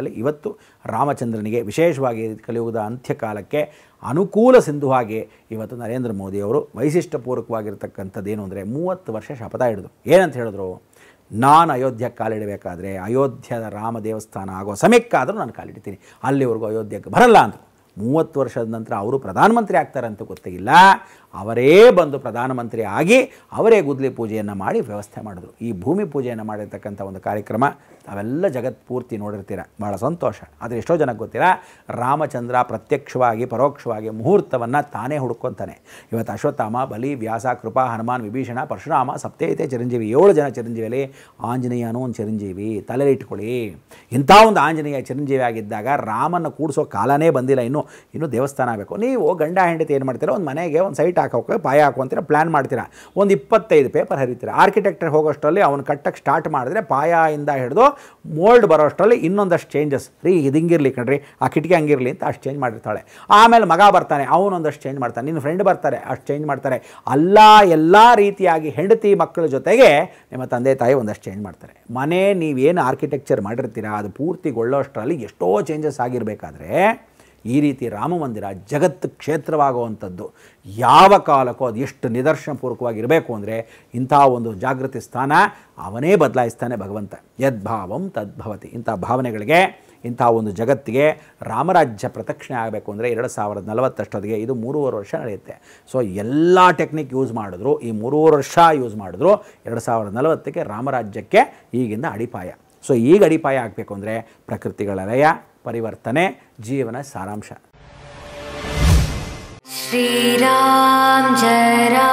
ಕಾಲದಲ್ಲಿ ಇವತ್ತು ರಾಮಚಂದ್ರನಿಗೆ ವಿಶೇಷವಾಗಿ ಕಲಿಯುಗದ ಅಂತ್ಯಕಾಲಕ್ಕೆ ಅನುಕೂಲ ಸಿಂಧುವಾಗಿ ಇವತ್ತು ನರೇಂದ್ರ ಮೋದಿಯವರು ವೈಶಿಷ್ಟ್ಯಪೂರ್ವಕವಾಗಿರ್ತಕ್ಕಂಥದ್ದು ಏನು ಅಂದರೆ ಮೂವತ್ತು ವರ್ಷ ಶಪಥ ಹಿಡಿದು ಏನಂತ ಹೇಳಿದ್ರು ನಾನು ಅಯೋಧ್ಯಕ್ಕೆ ಕಾಲಿಡಬೇಕಾದ್ರೆ ಅಯೋಧ್ಯದ ರಾಮ ದೇವಸ್ಥಾನ ಆಗೋ ಸಮಯಕ್ಕಾದರೂ ನಾನು ಕಾಲಿಡ್ತೀನಿ ಅಲ್ಲಿವರೆಗೂ ಅಯೋಧ್ಯಕ್ಕೆ ಬರಲ್ಲ ಅಂತ ಮೂವತ್ತು ವರ್ಷದ ನಂತರ ಅವರು ಪ್ರಧಾನಮಂತ್ರಿ ಆಗ್ತಾರೆ ಅಂತ ಗೊತ್ತಿಲ್ಲ ಅವರೇ ಬಂದು ಪ್ರಧಾನಮಂತ್ರಿ ಆಗಿ ಅವರೇ ಗುದ್ಲಿ ಪೂಜೆಯನ್ನು ಮಾಡಿ ವ್ಯವಸ್ಥೆ ಮಾಡಿದ್ರು ಈ ಭೂಮಿ ಪೂಜೆಯನ್ನು ಮಾಡಿರ್ತಕ್ಕಂಥ ಒಂದು ಕಾರ್ಯಕ್ರಮ ಅವೆಲ್ಲ ಜಗತ್ ಪೂರ್ತಿ ನೋಡಿರ್ತೀರ ಭಾಳ ಸಂತೋಷ ಆದರೆ ಎಷ್ಟೋ ಜನಕ್ಕೆ ಗೊತ್ತಿಲ್ಲ ರಾಮಚಂದ್ರ ಪ್ರತ್ಯಕ್ಷವಾಗಿ ಪರೋಕ್ಷವಾಗಿ ಮುಹೂರ್ತವನ್ನು ತಾನೇ ಹುಡ್ಕೊತಾನೆ ಇವತ್ತು ಅಶ್ವತ್ಥಾಮ ಬಲಿ ವ್ಯಾಸ ಕೃಪಾ ಹನುಮಾನ್ ವಿಭೀಷಣ ಪರಶುರಾಮ ಸಪ್ತೇತೆ ಚಿರಂಜೀವಿ ಏಳು ಜನ ಚಿರಂಜೀವಿಯಲ್ಲಿ ಆಂಜನೇಯನೂ ಒಂದು ಚಿರಂಜೀವಿ ತಲೆಯಲ್ಲಿ ಇಟ್ಕೊಳ್ಳಿ ಇಂಥ ಒಂದು ಆಂಜನೇಯ ಚಿರಂಜೀವಿ ಆಗಿದ್ದಾಗ ರಾಮನ ಕೂಡಿಸೋ ಕಾಲನೇ ಬಂದಿಲ್ಲ ಇನ್ನೂ ಇನ್ನೂ ದೇವಸ್ಥಾನ ಆಗಬೇಕು ನೀವು ಗಂಡ ಹೆಂಡತಿ ಏನು ಮಾಡ್ತೀರಾ ಒಂದು ಮನೆಗೆ ಒಂದು ಸೈಟ್ ಹಾಕೋಕೆ ಪಾಯ ಹಾಕೊಂತೀರ ಪ್ಲ್ಯಾನ್ ಮಾಡ್ತೀರಾ ಒಂದು ಇಪ್ಪತ್ತೈದು ಪೇಪರ್ ಹರಿತೀರ ಆರ್ಕಿಟೆಕ್ಟರ್ ಹೋಗೋಷ್ಟರಲ್ಲಿ ಅವ್ನು ಕಟ್ಟಕ್ಕೆ ಸ್ಟಾರ್ಟ್ ಮಾಡಿದ್ರೆ ಪಾಯಿಂದ ಹಿಡಿದು ಮೋಲ್ಡ್ ಬರೋಷ್ಟರಲ್ಲಿ ಇನ್ನೊಂದಷ್ಟು ಚೇಂಜಸ್ ರೀ ಇದು ಹಿಂಗಿರಲಿ ಕಣ್ರಿ ಆ ಕಿಟಕಿ ಹಂಗಿರಲಿ ಅಂತ ಅಷ್ಟು ಚೇಂಜ್ ಮಾಡಿರ್ತಾಳೆ ಆಮೇಲೆ ಮಗ ಬರ್ತಾನೆ ಅವನೊಂದಷ್ಟು ಚೇಂಜ್ ಮಾಡ್ತಾನೆ ನಿನ್ನ ಫ್ರೆಂಡ್ ಬರ್ತಾರೆ ಅಷ್ಟು ಚೇಂಜ್ ಮಾಡ್ತಾರೆ ಅಲ್ಲ ಎಲ್ಲ ರೀತಿಯಾಗಿ ಹೆಂಡತಿ ಮಕ್ಕಳ ಜೊತೆಗೆ ನಿಮ್ಮ ತಂದೆ ತಾಯಿ ಒಂದಷ್ಟು ಚೇಂಜ್ ಮಾಡ್ತಾರೆ ಮನೆ ನೀವೇನು ಆರ್ಕಿಟೆಕ್ಚರ್ ಮಾಡಿರ್ತೀರಾ ಅದು ಪೂರ್ತಿಗೊಳ್ಳೋಷ್ಟರಲ್ಲಿ ಎಷ್ಟೋ ಚೇಂಜಸ್ ಆಗಿರಬೇಕಾದ್ರೆ ಈ ರೀತಿ ರಾಮ ಮಂದಿರ ಜಗತ್ತು ಕ್ಷೇತ್ರವಾಗುವಂಥದ್ದು ಯಾವ ಕಾಲಕ್ಕೂ ಅದು ಎಷ್ಟು ನಿದರ್ಶನಪೂರ್ವಕವಾಗಿರಬೇಕು ಅಂದರೆ ಇಂಥ ಒಂದು ಜಾಗೃತಿ ಸ್ಥಾನ ಅವನೇ ಬದಲಾಯಿಸ್ತಾನೆ ಭಗವಂತ ಯದ್ಭಾವಂ ತದ್ಭವತಿ ಇಂಥ ಭಾವನೆಗಳಿಗೆ ಇಂಥ ಒಂದು ಜಗತ್ತಿಗೆ ರಾಮರಾಜ್ಯ ಪ್ರದಕ್ಷಿಣೆ ಆಗಬೇಕು ಅಂದರೆ ಎರಡು ಸಾವಿರದ ನಲವತ್ತಷ್ಟೊತ್ತಿಗೆ ಇದು ಮೂರುವರೆ ವರ್ಷ ನಡೆಯುತ್ತೆ ಸೊ ಎಲ್ಲ ಟೆಕ್ನಿಕ್ ಯೂಸ್ ಮಾಡಿದ್ರು ಈ ಮೂರುವರೆ ವರ್ಷ ಯೂಸ್ ಮಾಡಿದ್ರು ಎರಡು ಸಾವಿರದ ನಲವತ್ತಕ್ಕೆ ರಾಮರಾಜ್ಯಕ್ಕೆ ಈಗಿಂದ ಅಡಿಪಾಯ ಸೊ ಈಗ ಅಡಿಪಾಯ ಆಗಬೇಕು ಅಂದರೆ ಪ್ರಕೃತಿಗಳ ಲಯ ಪರಿವರ್ತನೆ ಜೀವನ ಸಾರಾಂಶ श्रीराम जय राम